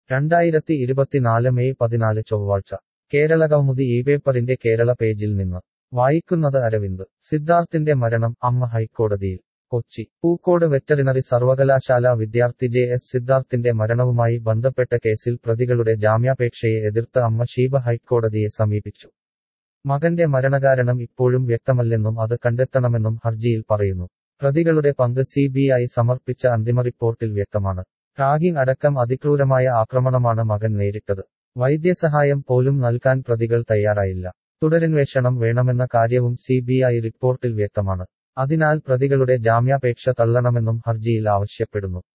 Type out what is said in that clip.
രണ്ടായിരത്തി ഇരുപത്തിനാല് മെയ് പതിനാല് ചൊവ്വാഴ്ച കേരള കൗമുദി ഈ പേപ്പറിന്റെ കേരള പേജിൽ നിന്ന് വായിക്കുന്നത് അരവിന്ദ് സിദ്ധാർത്ഥിന്റെ മരണം അമ്മ ഹൈക്കോടതിയിൽ കൊച്ചി പൂക്കോട് വെറ്ററിനറി സർവകലാശാല വിദ്യാർത്ഥി ജെ എസ് സിദ്ധാർത്ഥിന്റെ മരണവുമായി ബന്ധപ്പെട്ട കേസിൽ പ്രതികളുടെ ജാമ്യാപേക്ഷയെ എതിർത്ത് അമ്മ ഷീബ ഹൈക്കോടതിയെ സമീപിച്ചു മകന്റെ മരണകാരണം ഇപ്പോഴും വ്യക്തമല്ലെന്നും അത് കണ്ടെത്തണമെന്നും ഹർജിയിൽ പറയുന്നു പ്രതികളുടെ പങ്ക് സി ബി ഐ സമർപ്പിച്ച അന്തിമ റിപ്പോർട്ടിൽ വ്യക്തമാണ് റാഗിംഗ് അടക്കം അതിക്രൂരമായ ആക്രമണമാണ് മകൻ നേരിട്ടത് വൈദ്യസഹായം പോലും നൽകാൻ പ്രതികൾ തയ്യാറായില്ല തുടരന്വേഷണം വേണമെന്ന കാര്യവും സി ബി ഐ റിപ്പോർട്ടിൽ വ്യക്തമാണ് അതിനാൽ പ്രതികളുടെ ജാമ്യാപേക്ഷ തള്ളണമെന്നും ഹർജിയിൽ ആവശ്യപ്പെടുന്നു